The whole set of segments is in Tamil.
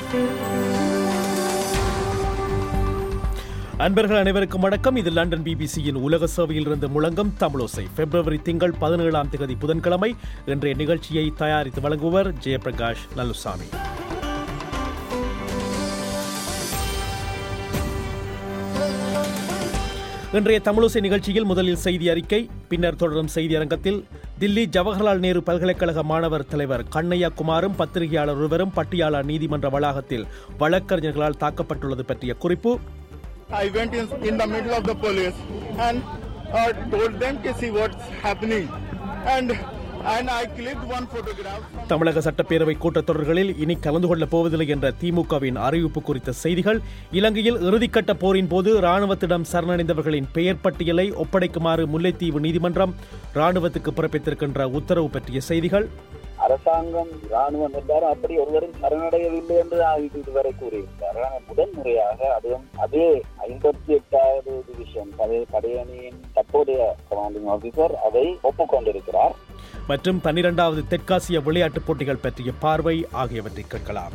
அன்பர்கள் அனைவருக்கும் வணக்கம் இது லண்டன் பிபிசியின் உலக சேவையில் இருந்து முழங்கும் தமிழோசை பிப்ரவரி திங்கள் பதினேழாம் தேதி புதன்கிழமை இன்றைய நிகழ்ச்சியை தயாரித்து வழங்குவர் ஜெயபிரகாஷ் நல்லுசாமி இன்றைய தமிழோசை நிகழ்ச்சியில் முதலில் செய்தி அறிக்கை பின்னர் தொடரும் செய்தி அரங்கத்தில் தில்லி ஜவஹர்லால் நேரு பல்கலைக்கழக மாணவர் தலைவர் கண்ணையா குமாரும் பத்திரிகையாளர் ஒருவரும் பட்டியாலா நீதிமன்ற வளாகத்தில் வழக்கறிஞர்களால் தாக்கப்பட்டுள்ளது பற்றிய குறிப்பு I went in, in the middle of the police and uh, told them to see what's happening. And and I clicked one photograph. From தமிழக சட்டப்பேரவை கூட்டத்தொடர்களில் இனி கலந்து கொள்ளப் போவதில்லை என்ற திமுகவின் அறிவிப்பு குறித்த செய்திகள் இலங்கையில் இறுதிக்கட்ட போரின் போது ராணுவத்திடம் சரணடைந்தவர்களின் பெயர் பட்டியலை ஒப்படைக்குமாறு முல்லைத்தீவு நீதிமன்றம் ராணுவத்துக்கு பிறப்பித்திருக்கின்ற உத்தரவு பற்றிய செய்திகள் அரசாங்கம் ராணுவம் எல்லாரும் அப்படி ஒருவரும் சரணடையவில்லை என்று நான் இது இதுவரை கூறியிருந்தார் ஆனால் முதன் முறையாக அதுவும் அதே ஐம்பத்தி எட்டாவது டிவிஷன் படை படையணியின் தற்போதைய கமாண்டிங் ஆபீசர் அதை ஒப்புக்கொண்டிருக்கிறார் மற்றும் பன்னிரண்டாவது தெற்காசிய விளையாட்டுப் போட்டிகள் பற்றிய பார்வை ஆகியவற்றை கேட்கலாம்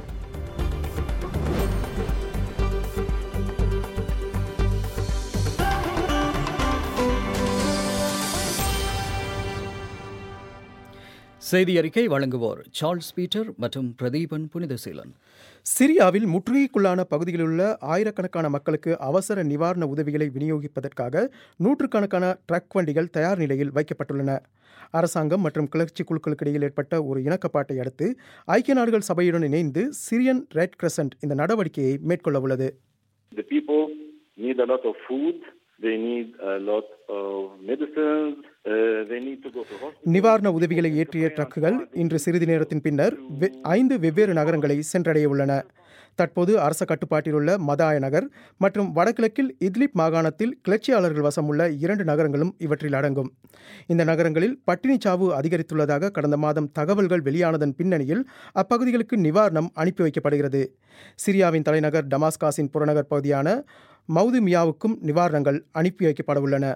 செய்தி அறிக்கை வழங்குவோர் சார்ல்ஸ் பீட்டர் மற்றும் பிரதீபன் புனிதசீலன் சிரியாவில் முற்றுகைக்குள்ளான பகுதிகளிலுள்ள ஆயிரக்கணக்கான மக்களுக்கு அவசர நிவாரண உதவிகளை விநியோகிப்பதற்காக நூற்றுக்கணக்கான ட்ரக் வண்டிகள் தயார் நிலையில் வைக்கப்பட்டுள்ளன அரசாங்கம் மற்றும் கிளர்ச்சி குழுக்களுக்கு இடையில் ஏற்பட்ட ஒரு இணக்கப்பாட்டை அடுத்து ஐக்கிய நாடுகள் சபையுடன் இணைந்து சிரியன் ரெட் கிரசன்ட் இந்த நடவடிக்கையை மேற்கொள்ள உள்ளது The people need a lot of food. They need a lot of medicines. Uh, they need to go to hospital. நிவாரண உதவிகளை ஏற்றிய ட்ரக்குகள் இன்று சிறிது நேரத்தின் பின்னர் வெ- ஐந்து வெவ்வேறு நகரங்களை சென்றடைய உள்ளன தற்போது அரச கட்டுப்பாட்டில் உள்ள மதாய நகர் மற்றும் வடகிழக்கில் இத்லிப் மாகாணத்தில் கிளர்ச்சியாளர்கள் வசம் உள்ள இரண்டு நகரங்களும் இவற்றில் அடங்கும் இந்த நகரங்களில் பட்டினிச் சாவு அதிகரித்துள்ளதாக கடந்த மாதம் தகவல்கள் வெளியானதன் பின்னணியில் அப்பகுதிகளுக்கு நிவாரணம் அனுப்பி வைக்கப்படுகிறது சிரியாவின் தலைநகர் டமாஸ்காஸின் புறநகர் பகுதியான மவுது மியாவுக்கும் நிவாரணங்கள் அனுப்பி வைக்கப்பட உள்ளன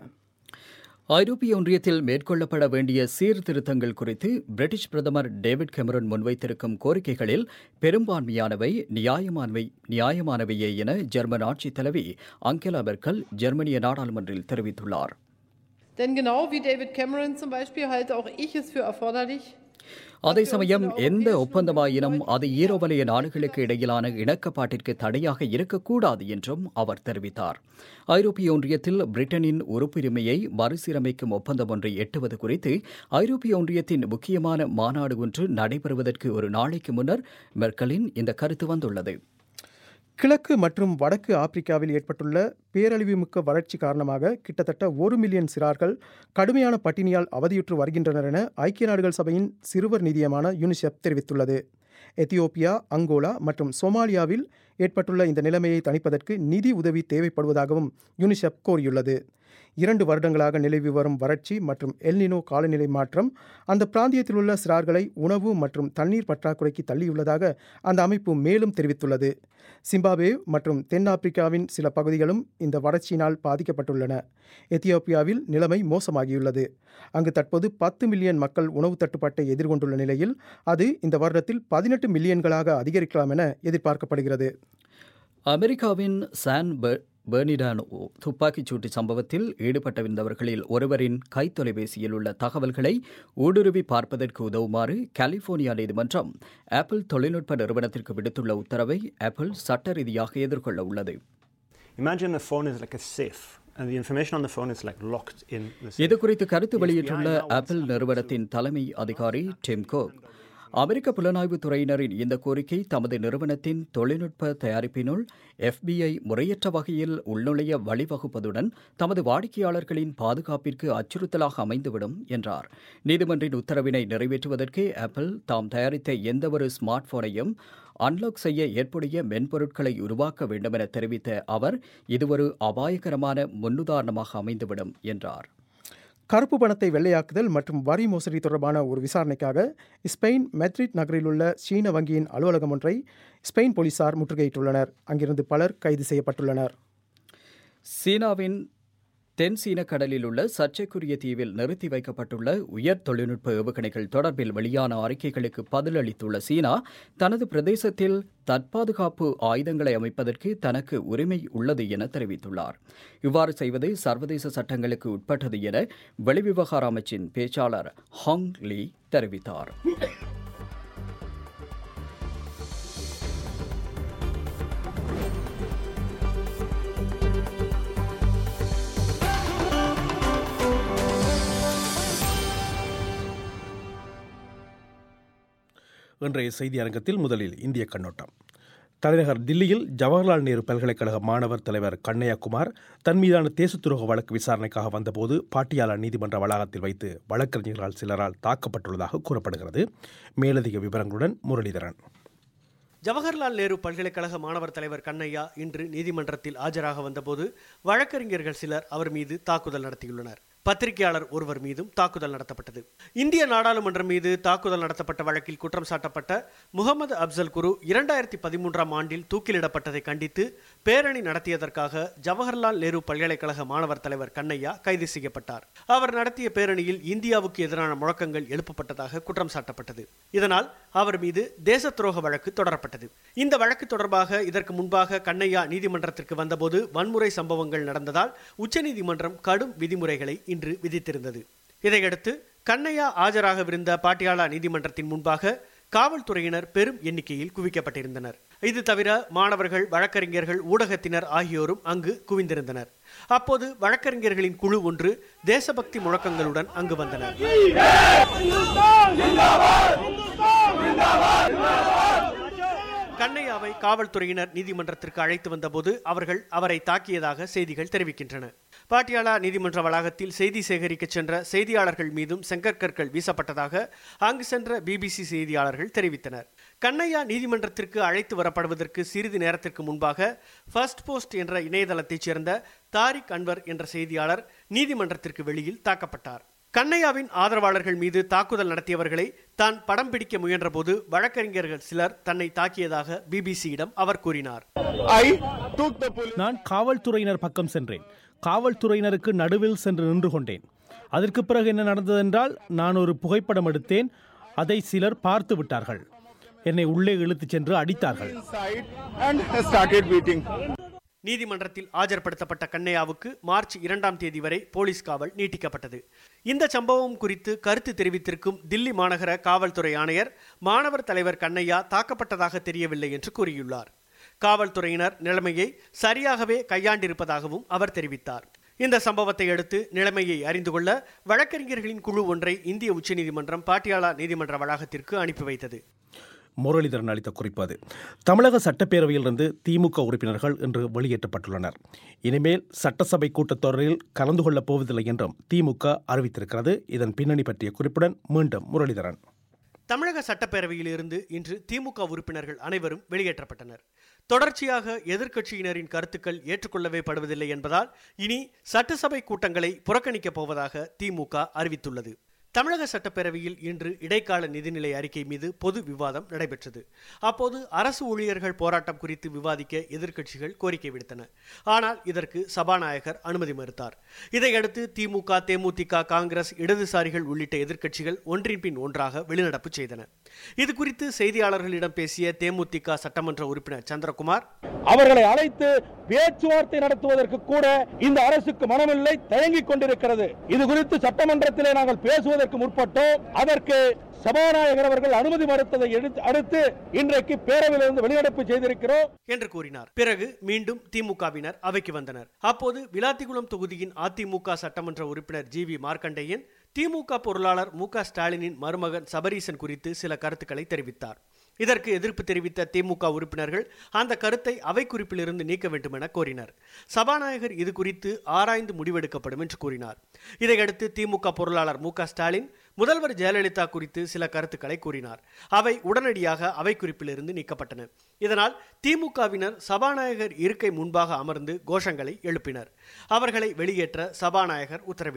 ஐரோப்பிய ஒன்றியத்தில் மேற்கொள்ளப்பட வேண்டிய சீர்திருத்தங்கள் குறித்து பிரிட்டிஷ் பிரதமர் டேவிட் கெமரன் முன்வைத்திருக்கும் கோரிக்கைகளில் பெரும்பான்மையானவை நியாயமானவை நியாயமானவையே என ஜெர்மன் ஆட்சித் தலைவி அங்கெலா மெர்க்கல் ஜெர்மனிய நாடாளுமன்றில் தெரிவித்துள்ளார் Denn genau wie David Cameron zum Beispiel halte auch ich es für erforderlich, அதே சமயம் எந்த ஒப்பந்தமாயினும் அது ஈரோவலய நாடுகளுக்கு இடையிலான இணக்கப்பாட்டிற்கு தடையாக இருக்கக்கூடாது என்றும் அவர் தெரிவித்தார் ஐரோப்பிய ஒன்றியத்தில் பிரிட்டனின் உறுப்புரிமையை மறுசீரமைக்கும் ஒப்பந்தம் ஒன்றை எட்டுவது குறித்து ஐரோப்பிய ஒன்றியத்தின் முக்கியமான மாநாடு ஒன்று நடைபெறுவதற்கு ஒரு நாளைக்கு முன்னர் மெர்க்கலின் இந்த கருத்து வந்துள்ளது கிழக்கு மற்றும் வடக்கு ஆப்பிரிக்காவில் ஏற்பட்டுள்ள பேரழிவுமிக்க வறட்சி காரணமாக கிட்டத்தட்ட ஒரு மில்லியன் சிறார்கள் கடுமையான பட்டினியால் அவதியுற்று வருகின்றனர் என ஐக்கிய நாடுகள் சபையின் சிறுவர் நிதியமான யூனிசெஃப் தெரிவித்துள்ளது எத்தியோப்பியா அங்கோலா மற்றும் சோமாலியாவில் ஏற்பட்டுள்ள இந்த நிலைமையை தணிப்பதற்கு நிதி உதவி தேவைப்படுவதாகவும் யூனிசெஃப் கோரியுள்ளது இரண்டு வருடங்களாக நிலவி வரும் வறட்சி மற்றும் எல்னினோ காலநிலை மாற்றம் அந்த பிராந்தியத்தில் உள்ள சிறார்களை உணவு மற்றும் தண்ணீர் பற்றாக்குறைக்கு தள்ளியுள்ளதாக அந்த அமைப்பு மேலும் தெரிவித்துள்ளது சிம்பாப்வே மற்றும் தென்னாப்பிரிக்காவின் சில பகுதிகளும் இந்த வறட்சியினால் பாதிக்கப்பட்டுள்ளன எத்தியோப்பியாவில் நிலைமை மோசமாகியுள்ளது அங்கு தற்போது பத்து மில்லியன் மக்கள் உணவு தட்டுப்பாட்டை எதிர்கொண்டுள்ள நிலையில் அது இந்த வருடத்தில் பதினெட்டு மில்லியன்களாக அதிகரிக்கலாம் என எதிர்பார்க்கப்படுகிறது அமெரிக்காவின் சான் பெ- பெர்னிடானோ துப்பாக்கிச் சூட்டு சம்பவத்தில் ஈடுபட்டிருந்தவர்களில் ஒருவரின் கைத்தொலைபேசியில் உள்ள தகவல்களை ஊடுருவி பார்ப்பதற்கு உதவுமாறு கலிபோர்னியா நீதிமன்றம் ஆப்பிள் தொழில்நுட்ப நிறுவனத்திற்கு விடுத்துள்ள உத்தரவை ஆப்பிள் சட்ட ரீதியாக எதிர்கொள்ள உள்ளது Imagine the phone is like a safe, and the information on the phone is like locked in the safe. இது குறித்து கருத்து The வெளியிட்டுள்ள FBI now wants Apple Apple நிறுவனத்தின் தலைமை அதிகாரி டிம் கோக் அமெரிக்க புலனாய்வுத் துறையினரின் இந்த கோரிக்கை தமது நிறுவனத்தின் தொழில்நுட்ப தயாரிப்பினுள் எஃபிஐ முறையற்ற வகையில் உள்நுழைய வழிவகுப்பதுடன் தமது வாடிக்கையாளர்களின் பாதுகாப்பிற்கு அச்சுறுத்தலாக அமைந்துவிடும் என்றார் நீதிமன்றின் உத்தரவினை நிறைவேற்றுவதற்கு ஆப்பிள் தாம் தயாரித்த எந்தவொரு ஸ்மார்ட் போனையும் அன்லாக் செய்ய ஏற்புடைய மென்பொருட்களை உருவாக்க வேண்டும் என தெரிவித்த அவர் இது ஒரு அபாயகரமான முன்னுதாரணமாக அமைந்துவிடும் என்றார் கருப்பு பணத்தை வெள்ளையாக்குதல் மற்றும் வரி மோசடி தொடர்பான ஒரு விசாரணைக்காக ஸ்பெயின் மெட்ரிட் நகரில் உள்ள சீன வங்கியின் அலுவலகம் ஒன்றை ஸ்பெயின் போலீசார் முற்றுகையிட்டுள்ளனர் அங்கிருந்து பலர் கைது செய்யப்பட்டுள்ளனர் சீனாவின் தென் சீன கடலில் உள்ள சர்ச்சைக்குரிய தீவில் நிறுத்தி வைக்கப்பட்டுள்ள உயர் தொழில்நுட்ப ஏவுகணைகள் தொடர்பில் வெளியான அறிக்கைகளுக்கு பதிலளித்துள்ள சீனா தனது பிரதேசத்தில் தற்பாதுகாப்பு ஆயுதங்களை அமைப்பதற்கு தனக்கு உரிமை உள்ளது என தெரிவித்துள்ளார் இவ்வாறு செய்வது சர்வதேச சட்டங்களுக்கு உட்பட்டது என வெளிவிவகார அமைச்சின் பேச்சாளர் ஹாங் லீ தெரிவித்தார் இன்றைய செய்தி அரங்கத்தில் முதலில் இந்திய கண்ணோட்டம் தலைநகர் தில்லியில் ஜவஹர்லால் நேரு பல்கலைக்கழக மாணவர் தலைவர் கண்ணையா குமார் தன் மீதான தேசத்துரோக வழக்கு விசாரணைக்காக வந்தபோது பாட்டியாலா நீதிமன்ற வளாகத்தில் வைத்து வழக்கறிஞர்களால் சிலரால் தாக்கப்பட்டுள்ளதாக கூறப்படுகிறது மேலதிக விவரங்களுடன் முரளிதரன் ஜவஹர்லால் நேரு பல்கலைக்கழக மாணவர் தலைவர் கண்ணையா இன்று நீதிமன்றத்தில் ஆஜராக வந்தபோது வழக்கறிஞர்கள் சிலர் அவர் மீது தாக்குதல் நடத்தியுள்ளனர் பத்திரிகையாளர் ஒருவர் மீதும் தாக்குதல் நடத்தப்பட்டது இந்திய நாடாளுமன்றம் மீது தாக்குதல் நடத்தப்பட்ட வழக்கில் குற்றம் சாட்டப்பட்ட முகமது அப்சல் குரு இரண்டாயிரத்தி பதிமூன்றாம் ஆண்டில் தூக்கிலிடப்பட்டதை கண்டித்து பேரணி நடத்தியதற்காக ஜவஹர்லால் நேரு பல்கலைக்கழக மாணவர் தலைவர் கண்ணையா கைது செய்யப்பட்டார் அவர் நடத்திய பேரணியில் இந்தியாவுக்கு எதிரான முழக்கங்கள் எழுப்பப்பட்டதாக குற்றம் சாட்டப்பட்டது இதனால் அவர் மீது தேச துரோக வழக்கு தொடரப்பட்டது இந்த வழக்கு தொடர்பாக இதற்கு முன்பாக கண்ணையா நீதிமன்றத்திற்கு வந்தபோது வன்முறை சம்பவங்கள் நடந்ததால் உச்சநீதிமன்றம் கடும் விதிமுறைகளை இன்று விதித்திருந்தது இதையடுத்து கண்ணையா ஆஜராகவிருந்த பாட்டியாலா நீதிமன்றத்தின் முன்பாக காவல்துறையினர் பெரும் எண்ணிக்கையில் குவிக்கப்பட்டிருந்தனர் இது தவிர மாணவர்கள் வழக்கறிஞர்கள் ஊடகத்தினர் ஆகியோரும் அங்கு குவிந்திருந்தனர் அப்போது வழக்கறிஞர்களின் குழு ஒன்று தேசபக்தி முழக்கங்களுடன் அங்கு வந்தனர் கண்ணையாவை காவல்துறையினர் நீதிமன்றத்திற்கு அழைத்து வந்தபோது அவர்கள் அவரை தாக்கியதாக செய்திகள் தெரிவிக்கின்றன பாட்டியாலா நீதிமன்ற வளாகத்தில் செய்தி சேகரிக்க சென்ற செய்தியாளர்கள் மீதும் செங்கற்கற்கள் வீசப்பட்டதாக அங்கு சென்ற பிபிசி செய்தியாளர்கள் தெரிவித்தனர் கண்ணையா நீதிமன்றத்திற்கு அழைத்து வரப்படுவதற்கு சிறிது நேரத்திற்கு முன்பாக ஃபர்ஸ்ட் போஸ்ட் என்ற இணையதளத்தைச் சேர்ந்த தாரிக் அன்வர் என்ற செய்தியாளர் நீதிமன்றத்திற்கு வெளியில் தாக்கப்பட்டார் கண்ணையாவின் ஆதரவாளர்கள் மீது தாக்குதல் நடத்தியவர்களை தான் படம் பிடிக்க முயன்றபோது வழக்கறிஞர்கள் சிலர் தன்னை தாக்கியதாக பிபிசியிடம் அவர் கூறினார் நான் காவல்துறையினர் பக்கம் சென்றேன் காவல்துறையினருக்கு நடுவில் சென்று நின்று கொண்டேன் அதற்கு பிறகு என்ன நடந்ததென்றால் நான் ஒரு புகைப்படம் எடுத்தேன் அதை சிலர் பார்த்து விட்டார்கள் என்னை உள்ளே இழுத்துச் சென்று அடித்தார்கள் நீதிமன்றத்தில் ஆஜர்படுத்தப்பட்ட கண்ணையாவுக்கு மார்ச் இரண்டாம் தேதி வரை போலீஸ் காவல் நீட்டிக்கப்பட்டது இந்த சம்பவம் குறித்து கருத்து தெரிவித்திருக்கும் தில்லி மாநகர காவல்துறை ஆணையர் மாணவர் தலைவர் கண்ணையா தாக்கப்பட்டதாக தெரியவில்லை என்று கூறியுள்ளார் காவல்துறையினர் நிலைமையை சரியாகவே கையாண்டிருப்பதாகவும் அவர் தெரிவித்தார் இந்த சம்பவத்தை அடுத்து நிலைமையை அறிந்து கொள்ள வழக்கறிஞர்களின் குழு ஒன்றை இந்திய உச்சநீதிமன்றம் பாட்டியாலா நீதிமன்ற வளாகத்திற்கு அனுப்பி வைத்தது முரளிதரன் அளித்த குறிப்பு அது தமிழக சட்டப்பேரவையிலிருந்து திமுக உறுப்பினர்கள் இன்று வெளியேற்றப்பட்டுள்ளனர் இனிமேல் சட்டசபை கூட்டத்தொடரில் கலந்து கொள்ளப் போவதில்லை என்றும் திமுக அறிவித்திருக்கிறது இதன் பின்னணி பற்றிய குறிப்புடன் மீண்டும் முரளிதரன் தமிழக சட்டப்பேரவையில் இருந்து இன்று திமுக உறுப்பினர்கள் அனைவரும் வெளியேற்றப்பட்டனர் தொடர்ச்சியாக எதிர்க்கட்சியினரின் கருத்துக்கள் ஏற்றுக்கொள்ளவே படுவதில்லை என்பதால் இனி சட்டசபை கூட்டங்களை புறக்கணிக்கப் போவதாக திமுக அறிவித்துள்ளது தமிழக சட்டப்பேரவையில் இன்று இடைக்கால நிதிநிலை அறிக்கை மீது பொது விவாதம் நடைபெற்றது அப்போது அரசு ஊழியர்கள் போராட்டம் குறித்து விவாதிக்க எதிர்க்கட்சிகள் கோரிக்கை விடுத்தன ஆனால் இதற்கு சபாநாயகர் அனுமதி மறுத்தார் இதையடுத்து திமுக தேமுதிக காங்கிரஸ் இடதுசாரிகள் உள்ளிட்ட எதிர்க்கட்சிகள் ஒன்றின் பின் ஒன்றாக வெளிநடப்பு செய்தன இது குறித்து செய்தியாளர்களிடம் பேசிய தேமுதிக சட்டமன்ற உறுப்பினர் சந்திரகுமார் அவர்களை அழைத்து பேச்சுவார்த்தை நடத்துவதற்கு கூட இந்த அரசுக்கு மனமில்லை தயங்கிக் கொண்டிருக்கிறது இது குறித்து சட்டமன்றத்திலே நாங்கள் பேசுவதற்கு முற்பட்டோம் அதற்கு சபாநாயகர் அவர்கள் அனுமதி மறுத்ததை அடுத்து இன்றைக்கு பேரவையிலிருந்து வெளிநடப்பு செய்திருக்கிறோம் என்று கூறினார் பிறகு மீண்டும் திமுகவினர் அவைக்கு வந்தனர் அப்போது விளாத்திகுளம் தொகுதியின் அதிமுக சட்டமன்ற உறுப்பினர் ஜி வி மார்க்கண்டேயன் திமுக பொருளாளர் மு ஸ்டாலினின் மருமகன் சபரீசன் குறித்து சில கருத்துக்களை தெரிவித்தார் இதற்கு எதிர்ப்பு தெரிவித்த திமுக உறுப்பினர்கள் அந்த கருத்தை அவை குறிப்பிலிருந்து நீக்க வேண்டும் என கோரினர் சபாநாயகர் இது குறித்து ஆராய்ந்து முடிவெடுக்கப்படும் என்று கூறினார் இதையடுத்து திமுக பொருளாளர் மு ஸ்டாலின் முதல்வர் ஜெயலலிதா குறித்து சில கருத்துக்களை கூறினார் அவை உடனடியாக அவை குறிப்பிலிருந்து நீக்கப்பட்டன இதனால் திமுகவினர் சபாநாயகர் இருக்கை முன்பாக அமர்ந்து கோஷங்களை எழுப்பினர் அவர்களை வெளியேற்ற சபாநாயகர் உத்தரவிட்டார்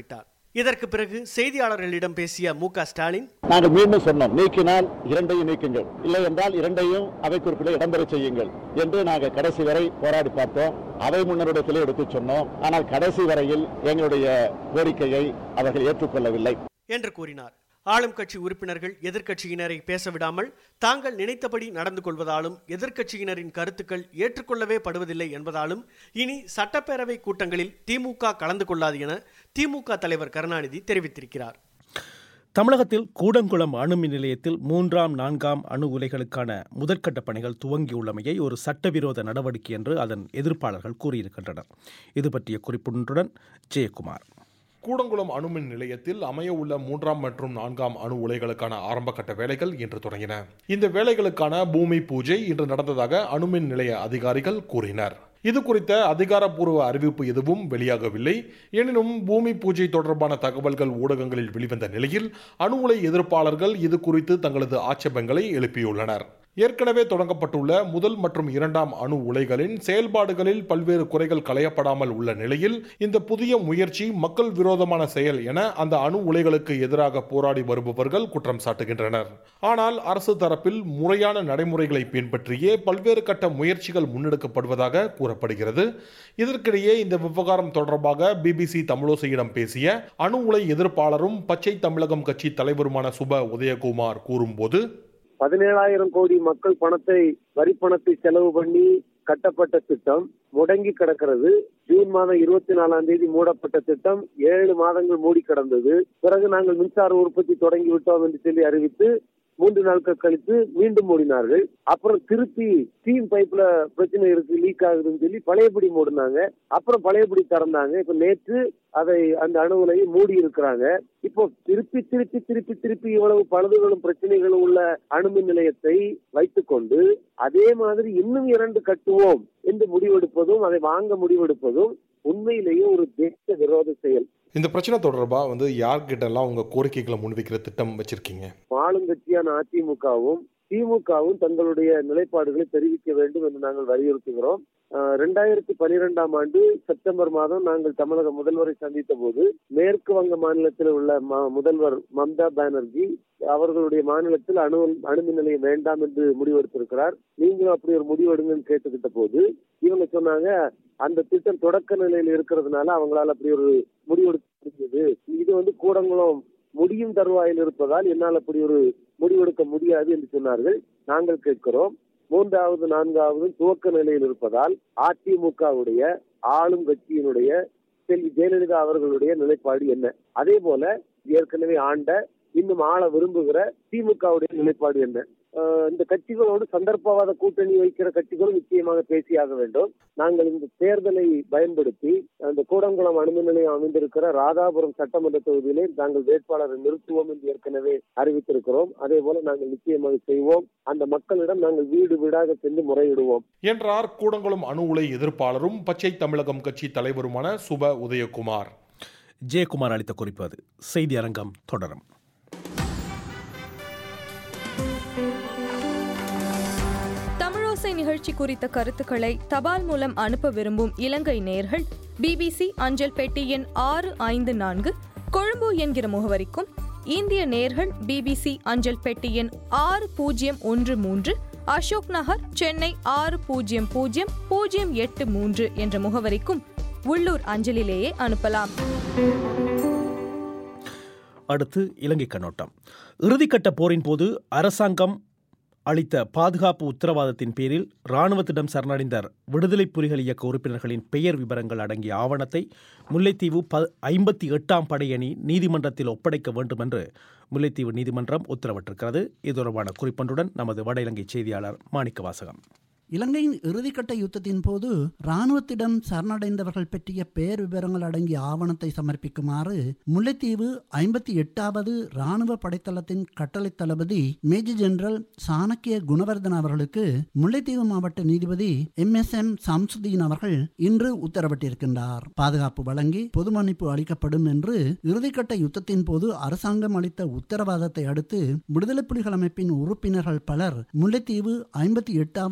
இதற்கு பிறகு செய்தியாளர்களிடம் பேசிய மு க ஸ்டாலின் நாங்கள் மீண்டும் சொன்னோம் நீக்கினால் இரண்டையும் நீக்குங்கள் இல்லை என்றால் இரண்டையும் அவை குறிப்பிட இடம்பெற செய்யுங்கள் என்று நாங்கள் கடைசி வரை போராடி பார்த்தோம் அவை முன்னரிடத்திலே எடுத்து சொன்னோம் ஆனால் கடைசி வரையில் எங்களுடைய கோரிக்கையை அவர்கள் ஏற்றுக்கொள்ளவில்லை என்று கூறினார் ஆளும் கட்சி உறுப்பினர்கள் எதிர்க்கட்சியினரை பேச விடாமல் தாங்கள் நினைத்தபடி நடந்து கொள்வதாலும் எதிர்க்கட்சியினரின் கருத்துக்கள் ஏற்றுக்கொள்ளவே படுவதில்லை என்பதாலும் இனி சட்டப்பேரவை கூட்டங்களில் திமுக கலந்து கொள்ளாது என திமுக தலைவர் கருணாநிதி தெரிவித்திருக்கிறார் தமிழகத்தில் கூடங்குளம் அணு மின் நிலையத்தில் மூன்றாம் நான்காம் அணு உலைகளுக்கான முதற்கட்ட பணிகள் துவங்கியுள்ளமையை ஒரு சட்டவிரோத நடவடிக்கை என்று அதன் எதிர்ப்பாளர்கள் கூறியிருக்கின்றனர் இது பற்றிய குறிப்புடன் ஜெயக்குமார் கூடங்குளம் அணுமின் நிலையத்தில் அமைய உள்ள மூன்றாம் மற்றும் நான்காம் அணு உலைகளுக்கான ஆரம்பகட்ட வேலைகள் இன்று தொடங்கின இந்த வேலைகளுக்கான பூமி பூஜை இன்று நடந்ததாக அணுமின் நிலைய அதிகாரிகள் கூறினர் இது குறித்த அதிகாரப்பூர்வ அறிவிப்பு எதுவும் வெளியாகவில்லை எனினும் பூமி பூஜை தொடர்பான தகவல்கள் ஊடகங்களில் வெளிவந்த நிலையில் அணு உலை எதிர்ப்பாளர்கள் இது குறித்து தங்களது ஆட்சேபங்களை எழுப்பியுள்ளனர் ஏற்கனவே தொடங்கப்பட்டுள்ள முதல் மற்றும் இரண்டாம் அணு உலைகளின் செயல்பாடுகளில் பல்வேறு குறைகள் களையப்படாமல் உள்ள நிலையில் இந்த புதிய முயற்சி மக்கள் விரோதமான செயல் என அந்த அணு உலைகளுக்கு எதிராக போராடி வருபவர்கள் குற்றம் சாட்டுகின்றனர் ஆனால் அரசு தரப்பில் முறையான நடைமுறைகளை பின்பற்றியே பல்வேறு கட்ட முயற்சிகள் முன்னெடுக்கப்படுவதாக கூறப்படுகிறது இதற்கிடையே இந்த விவகாரம் தொடர்பாக பிபிசி தமிழோசையிடம் பேசிய அணு உலை எதிர்ப்பாளரும் பச்சை தமிழகம் கட்சி தலைவருமான சுப உதயகுமார் கூறும்போது பதினேழாயிரம் கோடி மக்கள் பணத்தை வரி பணத்தை செலவு பண்ணி கட்டப்பட்ட திட்டம் முடங்கி கிடக்கிறது ஜூன் மாதம் இருபத்தி நாலாம் தேதி மூடப்பட்ட திட்டம் ஏழு மாதங்கள் மூடி கிடந்தது பிறகு நாங்கள் மின்சார உற்பத்தி தொடங்கி விட்டோம் என்று சொல்லி அறிவித்து மூன்று நாட்கள் கழித்து மீண்டும் மூடினார்கள் அப்புறம் திருப்பி ஸ்டீம் பைப்ல பிரச்சனை இருக்கு லீக் ஆகுதுன்னு சொல்லி பழையபடி மூடினாங்க அப்புறம் பழையபடி திறந்தாங்க இப்ப நேற்று அதை அந்த அணு உலையை மூடி இருக்கிறாங்க இப்போ திருப்பி திருப்பி திருப்பி திருப்பி இவ்வளவு பழுதுகளும் பிரச்சனைகளும் உள்ள அணுமின் நிலையத்தை வைத்துக்கொண்டு அதே மாதிரி இன்னும் இரண்டு கட்டுவோம் என்று முடிவெடுப்பதும் அதை வாங்க முடிவெடுப்பதும் உண்மையிலேயே ஒரு தேச விரோத செயல் இந்த பிரச்சனை தொடர்பாக வந்து யார்கிட்ட எல்லாம் உங்க கோரிக்கைகளை முன்வைக்கிற திட்டம் வச்சிருக்கீங்க ஆளுங்கட்சியான அதிமுகவும் திமுகவும் தங்களுடைய நிலைப்பாடுகளை தெரிவிக்க வேண்டும் என்று நாங்கள் வலியுறுத்துகிறோம் ரெண்டாயிரத்தி பனிரெண்டாம் ஆண்டு செப்டம்பர் மாதம் நாங்கள் தமிழக முதல்வரை சந்தித்த போது மேற்கு வங்க மாநிலத்தில் உள்ள முதல்வர் மம்தா பானர்ஜி அவர்களுடைய மாநிலத்தில் அணு அணுமின் நிலையம் வேண்டாம் என்று முடிவெடுத்திருக்கிறார் நீங்களும் அப்படி ஒரு முடிவெடுங்கன்னு கேட்டுக்கிட்ட போது இவங்க சொன்னாங்க அந்த திட்டம் தொடக்க நிலையில் இருக்கிறதுனால அவங்களால அப்படி ஒரு முடிவெடுக்க முடிஞ்சது இது வந்து கூடங்குளம் முடியும் தருவாயில் இருப்பதால் என்னால் அப்படி ஒரு முடிவெடுக்க முடியாது என்று சொன்னார்கள் நாங்கள் கேட்கிறோம் மூன்றாவது நான்காவது துவக்க நிலையில் இருப்பதால் அதிமுகவுடைய ஆளும் கட்சியினுடைய செல்வி ஜெயலலிதா அவர்களுடைய நிலைப்பாடு என்ன அதே போல ஏற்கனவே ஆண்ட இன்னும் ஆள விரும்புகிற திமுகவுடைய நிலைப்பாடு என்ன இந்த கட்சிகளோடு சந்தர்ப்பவாத கூட்டணி வைக்கிற கட்சிகளும் நிச்சயமாக பேசியாக வேண்டும் நாங்கள் இந்த தேர்தலை பயன்படுத்தி அந்த கூடங்குளம் அணுமின் நிலையம் அமைந்திருக்கிற ராதாபுரம் சட்டமன்ற தொகுதியிலே நாங்கள் வேட்பாளரை நிறுத்துவோம் என்று ஏற்கனவே அறிவித்திருக்கிறோம் அதே போல நாங்கள் நிச்சயமாக செய்வோம் அந்த மக்களிடம் நாங்கள் வீடு வீடாக சென்று முறையிடுவோம் என்றார் கூடங்குளம் அணு உலை எதிர்ப்பாளரும் பச்சை தமிழகம் கட்சி தலைவருமான சுப உதயகுமார் ஜெயக்குமார் அளித்த குறிப்பு அது செய்தி அரங்கம் தொடரும் தமிழோசை நிகழ்ச்சி குறித்த கருத்துக்களை தபால் மூலம் அனுப்ப விரும்பும் இலங்கை நேர்கள் பிபிசி அஞ்சல் பெட்டி எண் ஆறு ஐந்து நான்கு கொழும்பு என்கிற முகவரிக்கும் இந்திய நேர்கள் பிபிசி அஞ்சல் பெட்டி எண் ஆறு பூஜ்ஜியம் ஒன்று மூன்று அசோக் நகர் சென்னை ஆறு பூஜ்ஜியம் பூஜ்ஜியம் பூஜ்ஜியம் எட்டு மூன்று என்ற முகவரிக்கும் உள்ளூர் அஞ்சலிலேயே அனுப்பலாம் அடுத்து இலங்கை கண்ணோட்டம் இறுதிக்கட்ட போரின் போது அரசாங்கம் அளித்த பாதுகாப்பு உத்தரவாதத்தின் பேரில் இராணுவத்திடம் சரணடைந்த விடுதலை புலிகள் இயக்க உறுப்பினர்களின் பெயர் விவரங்கள் அடங்கிய ஆவணத்தை முல்லைத்தீவு ப ஐம்பத்தி எட்டாம் படையணி நீதிமன்றத்தில் ஒப்படைக்க வேண்டும் என்று முல்லைத்தீவு நீதிமன்றம் உத்தரவிட்டிருக்கிறது இது தொடர்பான குறிப்பொன்றுடன் நமது வட இலங்கை செய்தியாளர் மாணிக்க வாசகம் இலங்கையின் இறுதிக்கட்ட யுத்தத்தின் போது இராணுவத்திடம் சரணடைந்தவர்கள் பற்றிய பெயர் விவரங்கள் அடங்கிய ஆவணத்தை சமர்ப்பிக்குமாறு முல்லைத்தீவு ஐம்பத்தி எட்டாவது இராணுவ படைத்தளத்தின் கட்டளை தளபதி மேஜர் ஜெனரல் சாணக்கிய குணவர்தன் அவர்களுக்கு முல்லைத்தீவு மாவட்ட நீதிபதி எம் எஸ் எம் சம்சுதீன் அவர்கள் இன்று உத்தரவிட்டிருக்கின்றார் பாதுகாப்பு வழங்கி பொது மன்னிப்பு அளிக்கப்படும் என்று இறுதிக்கட்ட யுத்தத்தின் போது அரசாங்கம் அளித்த உத்தரவாதத்தை அடுத்து விடுதலை புலிகள் அமைப்பின் உறுப்பினர்கள் பலர் முல்லைத்தீவு ஐம்பத்தி எட்டாவது படை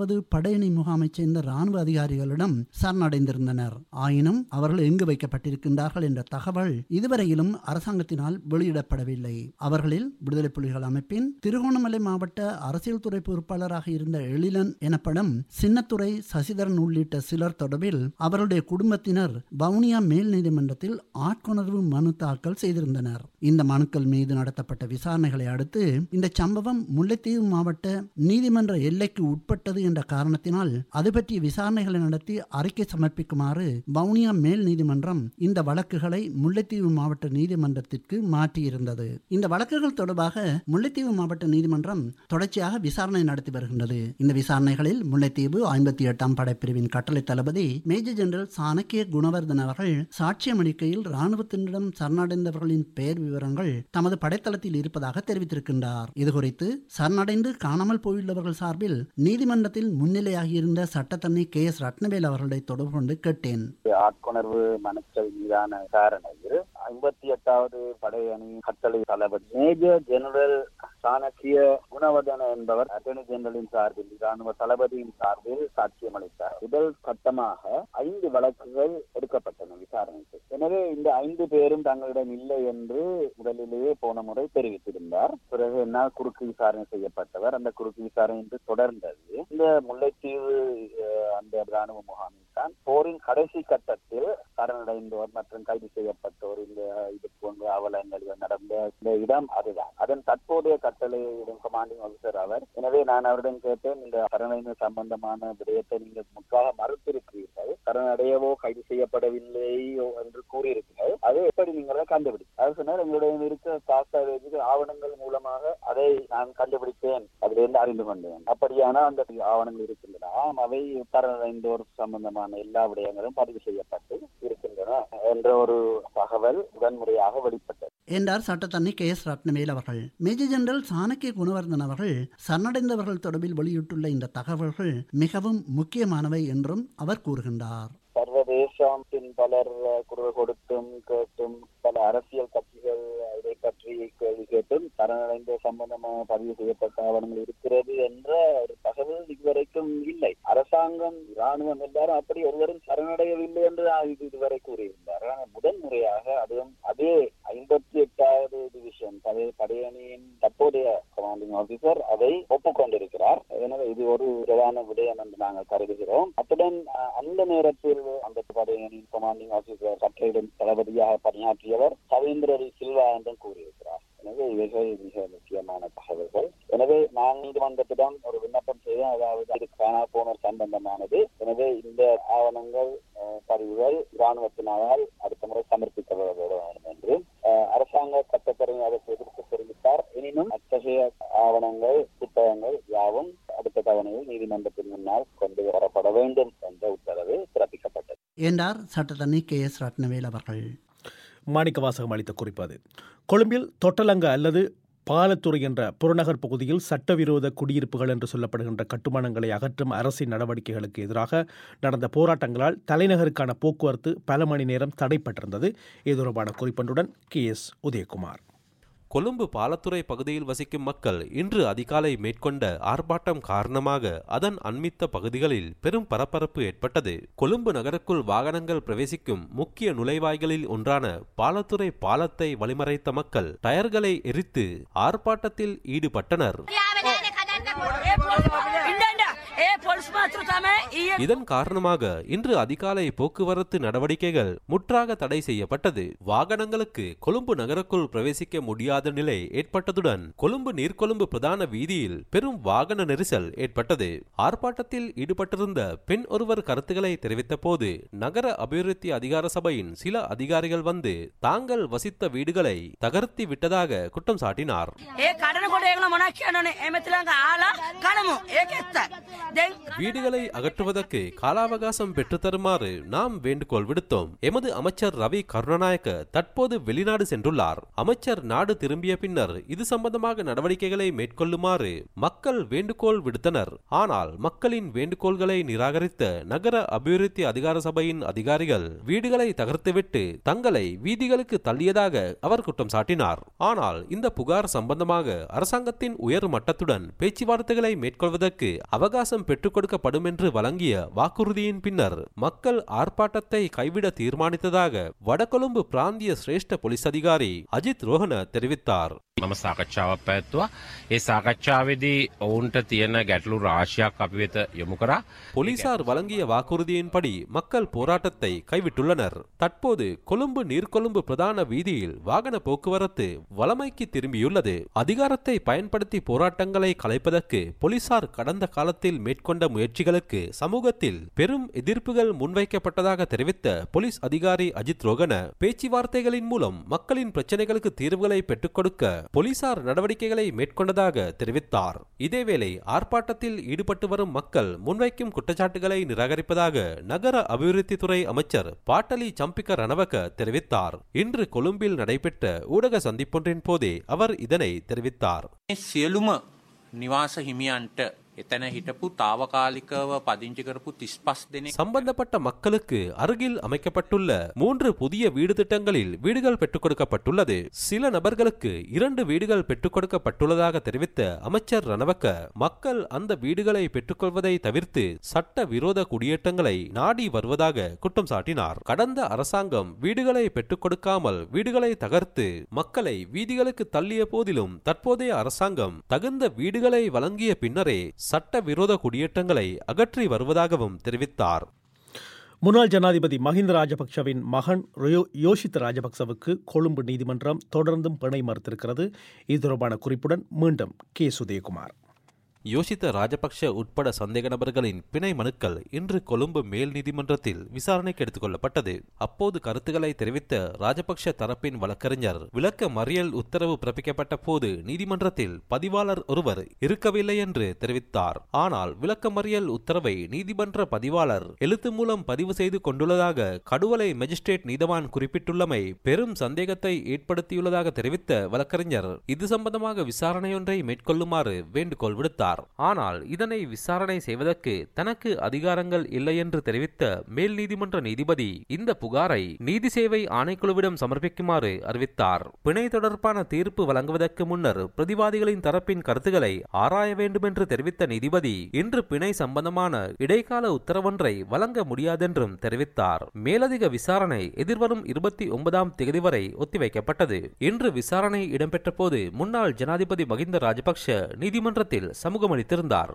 படையணி முகாமைச் சேர்ந்த ராணுவ அதிகாரிகளிடம் சரணடைந்திருந்தனர் ஆயினும் அவர்கள் எங்கு வைக்கப்பட்டிருக்கின்றார்கள் என்ற தகவல் இதுவரையிலும் அரசாங்கத்தினால் வெளியிடப்படவில்லை அவர்களில் விடுதலை புலிகள் அமைப்பின் திருகோணமலை மாவட்ட அரசியல் துறை பொறுப்பாளராக இருந்த எழிலன் எனப்படும் சின்னத்துறை சசிதரன் உள்ளிட்ட சிலர் தொடர்பில் அவருடைய குடும்பத்தினர் வவுனியா மேல் நீதிமன்றத்தில் ஆட்கொணர்வு மனு தாக்கல் செய்திருந்தனர் இந்த மனுக்கள் மீது நடத்தப்பட்ட விசாரணைகளை அடுத்து இந்த சம்பவம் முல்லைத்தீவு மாவட்ட நீதிமன்ற எல்லைக்கு உட்பட்டது என்ற காரணத்தினால் அது பற்றிய விசாரணைகளை நடத்தி அறிக்கை சமர்ப்பிக்குமாறு வவுனியா மேல் நீதிமன்றம் இந்த வழக்குகளை முல்லைத்தீவு மாவட்ட நீதிமன்றத்திற்கு மாற்றியிருந்தது இந்த வழக்குகள் தொடர்பாக முல்லைத்தீவு மாவட்ட நீதிமன்றம் தொடர்ச்சியாக விசாரணை நடத்தி வருகின்றது இந்த விசாரணைகளில் முல்லைத்தீவு ஐம்பத்தி எட்டாம் படைப்பிரிவின் கட்டளை தளபதி மேஜர் ஜெனரல் சாணக்கிய குணவர்தன் அவர்கள் சாட்சியமளிக்கையில் இராணுவத்தினரிடம் சரணடைந்தவர்களின் பெயர் விவரங்கள் தமது படைத்தளத்தில் இருப்பதாக தெரிவித்திருக்கின்றார் இதுகுறித்து சரணடைந்து காணாமல் போயுள்ளவர்கள் சார்பில் நீதிமன்றத்தில் முன்னிலையாகியிருந்த சட்டத்தண்ணி கே எஸ் ரத்னவேல் அவர்களை தொடர்பு கொண்டு கேட்டேன் ஆட்கொணர்வு மனுக்கள் மீதான விசாரணையில் ஐம்பத்தி எட்டாவது படையணி கட்டளை தளபதி மேஜர் ஜெனரல் சாணக்கிய குணவர்தன என்பவர் அட்டர்னி ஜெனரலின் சார்பில் இராணுவ தளபதியின் சார்பில் சாட்சியம் அளித்தார் முதல் கட்டமாக ஐந்து வழக்குகள் எடுக்கப்பட்டன விசாரணைக்கு எனவே இந்த ஐந்து பேரும் தங்களிடம் இல்லை என்று முதலிலேயே போன முறை தெரிவித்திருந்தார் பிறகு என்னால் குறுக்கு விசாரணை செய்யப்பட்டவர் அந்த குறுக்கு விசாரணை என்று தொடர்ந்தது இந்த முல்லைத்தீவு அஹ், அந்த ராணுவ முகாமில் தான் போரின் கடைசி கட்டத்தில் சரணடைந்தோர் மற்றும் கைது செய்யப்பட்டோர் இந்த இது போன்ற அவலங்கள் நடந்த இந்த இடம் அதுதான் அதன் தற்போதைய கட்டளையிடும் கமாண்டிங் ஆபிசர் அவர் எனவே நான் அவரிடம் கேட்டேன் இந்த சரணடைந்த சம்பந்தமான விடயத்தை நீங்கள் முற்றாக மறுத்திருக்கிறீர்கள் சரணடையவோ கைது செய்யப்படவில்லையோ என்று கூறியிருக்கிறீர்கள் அதை எப்படி நீங்கள் கண்டுபிடி அது சொன்னால் எங்களுடைய இருக்க தாஸ்தாவேஜுக்கு ஆவணங்கள் மூலமாக அதை நான் கண்டுபிடித்தேன் அதிலிருந்து அறிந்து கொண்டேன் அப்படியான அந்த ஆவணங்கள் இருக்கின்றன ஆம் அவை சரணடைந்தோர் சம்பந்தமான எல்லா விடயங்களும் பதிவு செய்யப்பட்டு இருக்கின்றன என்ற ஒரு தகவல் உடன்முறையாக வெளிப்பட்டது என்றார் சட்டத்தண்ணி கே எஸ் ரத்னவேல் அவர்கள் மேஜர் ஜெனரல் சாணக்கிய குணவர்தன் அவர்கள் சரணடைந்தவர்கள் தொடர்பில் வெளியிட்டுள்ள இந்த தகவல்கள் மிகவும் முக்கியமானவை என்றும் அவர் கூறுகின்றார் சர்வதேசத்தின் பலர் அஹ், குரல் கொடுத்தும் கேட்டும் பல அரசியல் கட்சிகள் இதை பற்றி கேள்வி கேட்டும் சரணடைந்த சம்பந்தமாக பதிவு செய்யப்பட்ட ஆவணங்கள் இருக்கிறது என்ற ஒரு தகவல் இதுவரைக்கும் இல்லை அரசாங்கம் இராணுவம் எல்லாரும் அப்படி ஒருவரும் சரணடையவில்லை என்று நான் இது இதுவரை கூறியிருந்தார் ஆனால் முதன்முறையாக அதுவும் அதே ஐம்பத்தி எட்டாவது டிவிஷன் படை படையணியின் தற்போதைய கமாண்டிங் ஆபீசர் அதை ஒப்புக்கொண்டிருக்கிறார் எனவே இது ஒரு பிரதான விடயம் என்று நாங்கள் கருதுகிறோம் அத்துடன் அஹ், அந்த நேரத்தில் அந்த படையணியின் கமாண்டிங் ஆபீசர் கட்டளையிடும் தளபதியாக பணியாற்றியவர் சவேந்திரரி சில்வா என்றும் கூறியிருக்கிறார் எனவே இவைகள் மிக முக்கியமான தகவல்கள் எனவே நான் நீதிமன்றத்திடம் ஒரு விண்ணப்பம் செய்தேன் அதாவது இது காணா போனோர் சம்பந்தமானது எனவே இந்த ஆவணங்கள் அஹ், பதிவுகள் இராணுவத்தினால் அடுத்த முறை சமர்ப்பிக்கப்பட வேண்டும் என்று அஹ், அரசாங்க சட்டத்தரணி அதற்கு எதிர்ப்பு தெரிவித்தார் எனினும் அத்தகைய ஆவணங்கள் புத்தகங்கள் யாவும் அடுத்த தவணையில் நீதிமன்றத்தின் முன்னால் கொண்டு வரப்பட வேண்டும் என்ற உத்தரவு பிறப்பிக்கப்பட்டது என்றார் சட்டத்தண்ணி கே எஸ் ரத்னவேல் அவர்கள் மாணிக்க வாசகம் அளித்த குறிப்பது கொழும்பில் தொட்டலங்க அல்லது பாலத்துறை என்ற புறநகர் பகுதியில் சட்டவிரோத குடியிருப்புகள் என்று சொல்லப்படுகின்ற கட்டுமானங்களை அகற்றும் அரசின் நடவடிக்கைகளுக்கு எதிராக நடந்த போராட்டங்களால் தலைநகருக்கான போக்குவரத்து பல மணி நேரம் தடைப்பட்டிருந்தது இது தொடர்பான குறிப்பொன்றுடன் கே எஸ் உதயகுமார் கொழும்பு பாலத்துறை பகுதியில் வசிக்கும் மக்கள் இன்று அதிகாலை மேற்கொண்ட ஆர்ப்பாட்டம் காரணமாக அதன் அண்மித்த பகுதிகளில் பெரும் பரபரப்பு ஏற்பட்டது கொழும்பு நகருக்குள் வாகனங்கள் பிரவேசிக்கும் முக்கிய நுழைவாய்களில் ஒன்றான பாலத்துறை பாலத்தை வழிமறைத்த மக்கள் டயர்களை எரித்து ஆர்ப்பாட்டத்தில் ஈடுபட்டனர் இதன் காரணமாக இன்று அதிகாலை போக்குவரத்து நடவடிக்கைகள் முற்றாக தடை செய்யப்பட்டது வாகனங்களுக்கு கொழும்பு நகருக்குள் பிரவேசிக்க முடியாத நிலை ஏற்பட்டதுடன் கொழும்பு நீர்கொழும்பு பிரதான வீதியில் பெரும் வாகன நெரிசல் ஏற்பட்டது ஆர்ப்பாட்டத்தில் ஈடுபட்டிருந்த பெண் ஒருவர் கருத்துக்களை தெரிவித்த போது நகர அபிவிருத்தி அதிகார சபையின் சில அதிகாரிகள் வந்து தாங்கள் வசித்த வீடுகளை தகர்த்தி விட்டதாக குற்றம் சாட்டினார் ඒ කඩනකොට ඒගල මොනක් කියනනේ එමතිලඟ ආලා කනමු ඒක එත්ත දැන් வீடுகளை அகற்றுவதற்கு கால அவகாசம் பெற்றுத்தருமாறு நாம் வேண்டுகோள் விடுத்தோம் எமது அமைச்சர் ரவி கருணாநாயக்க தற்போது வெளிநாடு சென்றுள்ளார் அமைச்சர் நாடு திரும்பிய பின்னர் இது சம்பந்தமாக நடவடிக்கைகளை மேற்கொள்ளுமாறு மக்கள் வேண்டுகோள் விடுத்தனர் ஆனால் மக்களின் வேண்டுகோள்களை நிராகரித்த நகர அபிவிருத்தி அதிகார சபையின் அதிகாரிகள் வீடுகளை தகர்த்துவிட்டு தங்களை வீதிகளுக்கு தள்ளியதாக அவர் குற்றம் சாட்டினார் ஆனால் இந்த புகார் சம்பந்தமாக அரசாங்கத்தின் உயர் மட்டத்துடன் பேச்சுவார்த்தைகளை மேற்கொள்வதற்கு அவகாசம் பெற்றுக் கொடுக்கப்படும் என்று வழங்கிய வாக்குறுதியின் பின்னர் மக்கள் ஆர்ப்பாட்டத்தை கைவிட தீர்மானித்ததாக வடகொழும்பு பிராந்திய சிரேஷ்ட போலீஸ் அதிகாரி அஜித் ரோஹன தெரிவித்தார் මම සාකච්ඡාවක් පැත්තුවා ඒ සාකච්ඡාවේදී ඔවුන්ට තියෙන ගැටලු රාශියක් අපි වෙත යොමු කරා போலீசார் வழங்கிய வாக்குறுதியின்படி மக்கள் போராட்டத்தை கைவிட்டுள்ளனர் தற்போது கொழும்பு நீர்கொழும்பு பிரதான வீதியில் வாகன போக்குவரத்து வளமைக்கு திரும்பியுள்ளது அதிகாரத்தை பயன்படுத்தி போராட்டங்களை கலைப்பதற்கு போலீசார் கடந்த காலத்தில் மேற்கொண்ட முயற்சிகளுக்கு சமூகத்தில் பெரும் எதிர்ப்புகள் முன்வைக்கப்பட்டதாக தெரிவித்த போலீஸ் அதிகாரி அஜித் ரோகன பேச்சுவார்த்தைகளின் மூலம் மக்களின் பிரச்சனைகளுக்கு தீர்வுகளை பெற்றுக் கொடுக்க போலீசார் நடவடிக்கைகளை மேற்கொண்டதாக தெரிவித்தார் இதேவேளை ஆர்ப்பாட்டத்தில் ஈடுபட்டு வரும் மக்கள் முன்வைக்கும் குற்றச்சாட்டுகளை நிராகரிப்பதாக நகர அபிவிருத்தித்துறை அமைச்சர் பாட்டலி சம்பிக்க ரணவக தெரிவித்தார் இன்று கொழும்பில் நடைபெற்ற ஊடக சந்திப்பொன்றின் போதே அவர் இதனை தெரிவித்தார் සියලුම නිවාස හිමියන්ට එතැන හිටපු තාවකාලිකව පදිංචි කරපු තිස්පස් දෙනෙක් சம்பந்தப்பட்ட மக்களுக்கு அருகில் அமைக்கப்பட்டுள்ள மூன்று புதிய வீடு திட்டங்களில் வீடுகள் பெற்றுக் கொடுக்கப்பட்டுள்ளது சில நபர்களுக்கு இரண்டு வீடுகள் பெற்றுக் கொடுக்கப்பட்டுள்ளதாக தெரிவித்த அமைச்சர் ரணவக்க மக்கள் அந்த வீடுகளை பெற்றுக்கொள்வதை தவிர்த்து சட்ட விரோத குடியேற்றங்களை நாடி வருவதாக குற்றம் சாட்டினார் கடந்த அரசாங்கம் வீடுகளை பெற்றுக் கொடுக்காமல் வீடுகளை தகர்த்து மக்களை வீதிகளுக்கு தள்ளிய போதிலும் தற்போதைய அரசாங்கம் தகுந்த வீடுகளை வழங்கிய பின்னரே சட்ட விரோத குடியேற்றங்களை அகற்றி வருவதாகவும் தெரிவித்தார் முன்னாள் ஜனாதிபதி மஹிந்த ராஜபக்சவின் மகன் ரியோ- யோஷித் ராஜபக்சவுக்கு கொழும்பு நீதிமன்றம் தொடர்ந்தும் பிணை மறுத்திருக்கிறது இது தொடர்பான குறிப்புடன் மீண்டும் கே சுதயகுமார் யோசித்த ராஜபக்ஷ உட்பட சந்தேக நபர்களின் பிணை மனுக்கள் இன்று கொழும்பு மேல் நீதிமன்றத்தில் விசாரணைக்கு எடுத்துக் கொள்ளப்பட்டது அப்போது கருத்துக்களை தெரிவித்த ராஜபக்ஷ தரப்பின் வழக்கறிஞர் விளக்க மறியல் உத்தரவு பிறப்பிக்கப்பட்ட போது நீதிமன்றத்தில் பதிவாளர் ஒருவர் இருக்கவில்லை என்று தெரிவித்தார் ஆனால் விளக்க மறியல் உத்தரவை நீதிமன்ற பதிவாளர் எழுத்து மூலம் பதிவு செய்து கொண்டுள்ளதாக கடுவலை மேஜிஸ்ட்ரேட் நீதவான் குறிப்பிட்டுள்ளமை பெரும் சந்தேகத்தை ஏற்படுத்தியுள்ளதாக தெரிவித்த வழக்கறிஞர் இது சம்பந்தமாக விசாரணையொன்றை மேற்கொள்ளுமாறு வேண்டுகோள் விடுத்தார் ஆனால் இதனை விசாரணை செய்வதற்கு தனக்கு அதிகாரங்கள் இல்லை என்று தெரிவித்த மேல் நீதிமன்ற நீதிபதி இந்த புகாரை நீதி சேவை ஆணைக்குழுவிடம் சமர்ப்பிக்குமாறு அறிவித்தார் பிணை தொடர்பான தீர்ப்பு வழங்குவதற்கு முன்னர் பிரதிவாதிகளின் தரப்பின் கருத்துக்களை ஆராய வேண்டும் என்று தெரிவித்த நீதிபதி இன்று பிணை சம்பந்தமான இடைக்கால உத்தரவொன்றை வழங்க முடியாதென்றும் தெரிவித்தார் மேலதிக விசாரணை எதிர்வரும் இருபத்தி ஒன்பதாம் தேதி வரை ஒத்திவைக்கப்பட்டது இன்று விசாரணை இடம்பெற்ற போது முன்னாள் ஜனாதிபதி மகிந்த ராஜபக்ஷ நீதிமன்றத்தில் சமூகமளித்திருந்தார்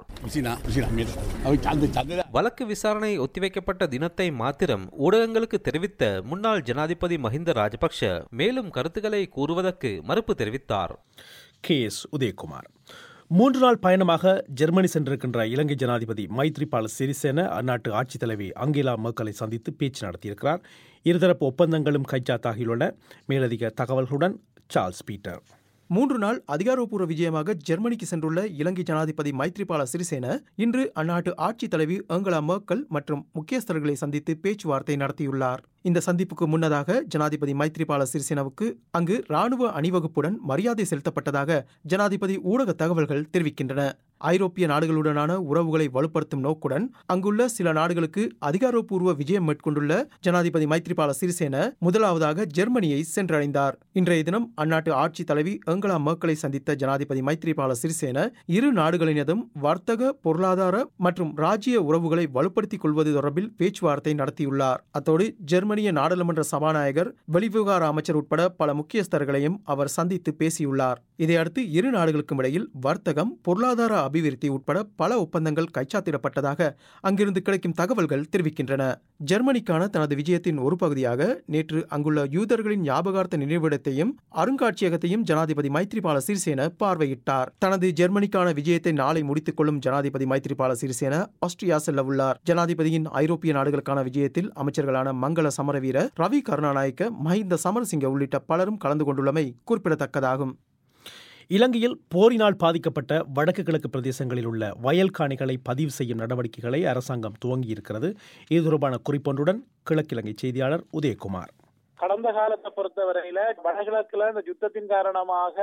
வழக்கு விசாரணை ஒத்திவைக்கப்பட்ட தினத்தை மாத்திரம் ஊடகங்களுக்கு தெரிவித்த முன்னாள் ஜனாதிபதி மஹிந்த ராஜபக்ஷ மேலும் கருத்துக்களை கூறுவதற்கு மறுப்பு தெரிவித்தார் கே எஸ் உதயகுமார் மூன்று நாள் பயணமாக ஜெர்மனி சென்றிருக்கின்ற இலங்கை ஜனாதிபதி மைத்ரிபால சிறிசேன அந்நாட்டு ஆட்சித் தலைவி அங்கேலா மேர்க்கலை சந்தித்து பேச்சு நடத்தியிருக்கிறார் இருதரப்பு ஒப்பந்தங்களும் கைச்சாத்தாகியுள்ளன மேலதிக தகவல்களுடன் சார்ல்ஸ் பீட்டர் மூன்று நாள் அதிகாரப்பூர்வ விஜயமாக ஜெர்மனிக்கு சென்றுள்ள இலங்கை ஜனாதிபதி மைத்ரிபால சிறிசேன இன்று அந்நாட்டு ஆட்சித் தலைவி ஏங்கலா மேர்க்கல் மற்றும் முக்கியஸ்தர்களை சந்தித்து பேச்சுவார்த்தை நடத்தியுள்ளார் இந்த சந்திப்புக்கு முன்னதாக ஜனாதிபதி மைத்ரிபால சிறிசேனவுக்கு அங்கு ராணுவ அணிவகுப்புடன் மரியாதை செலுத்தப்பட்டதாக ஜனாதிபதி ஊடக தகவல்கள் தெரிவிக்கின்றன ஐரோப்பிய நாடுகளுடனான உறவுகளை வலுப்படுத்தும் நோக்குடன் அங்குள்ள சில நாடுகளுக்கு அதிகாரப்பூர்வ விஜயம் மேற்கொண்டுள்ள ஜனாதிபதி மைத்ரிபால சிறிசேன முதலாவதாக ஜெர்மனியை சென்றடைந்தார் இன்றைய தினம் அந்நாட்டு ஆட்சித் தலைவி ஏங்கலா மேர்க்கலை சந்தித்த ஜனாதிபதி மைத்ரிபால சிறிசேன இரு நாடுகளினதும் வர்த்தக பொருளாதார மற்றும் ராஜ்ய உறவுகளை வலுப்படுத்திக் கொள்வது தொடர்பில் பேச்சுவார்த்தை நடத்தியுள்ளார் அத்தோடு ஜெர்மனிய நாடாளுமன்ற சபாநாயகர் வெளிவிவகார அமைச்சர் உட்பட பல முக்கியஸ்தர்களையும் அவர் சந்தித்து பேசியுள்ளார் இதையடுத்து இரு நாடுகளுக்கும் இடையில் வர்த்தகம் பொருளாதார அபிவிருத்தி உட்பட பல ஒப்பந்தங்கள் கைச்சாத்திடப்பட்டதாக அங்கிருந்து கிடைக்கும் தகவல்கள் தெரிவிக்கின்றன ஜெர்மனிக்கான தனது விஜயத்தின் ஒரு பகுதியாக நேற்று அங்குள்ள யூதர்களின் ஞாபகார்த்த நினைவிடத்தையும் அருங்காட்சியகத்தையும் ஜனாதிபதி மைத்ரிபால சிறிசேன பார்வையிட்டார் தனது ஜெர்மனிக்கான விஜயத்தை நாளை முடித்துக் கொள்ளும் ஜனாதிபதி மைத்ரிபால சிறிசேன ஆஸ்திரியா செல்ல உள்ளார் ஜனாதிபதியின் ஐரோப்பிய நாடுகளுக்கான விஜயத்தில் அமைச்சர்களான மங்கள சமரவீர ரவி கருணாநாயக்க மஹிந்த சமரசிங்க உள்ளிட்ட பலரும் கலந்து கொண்டுள்ளமை குறிப்பிடத்தக்கதாகும் இலங்கையில் போரினால் பாதிக்கப்பட்ட வடக்கு கிழக்கு பிரதேசங்களில் உள்ள வயல் காணிகளை பதிவு செய்யும் நடவடிக்கைகளை அரசாங்கம் துவங்கியிருக்கிறது இது தொடர்பான குறிப்பொன்றுடன் கிழக்கிழங்கை செய்தியாளர் உதயகுமார் கடந்த காலத்தை பொறுத்தவரையில வடகிழக்குல இந்த யுத்தத்தின் காரணமாக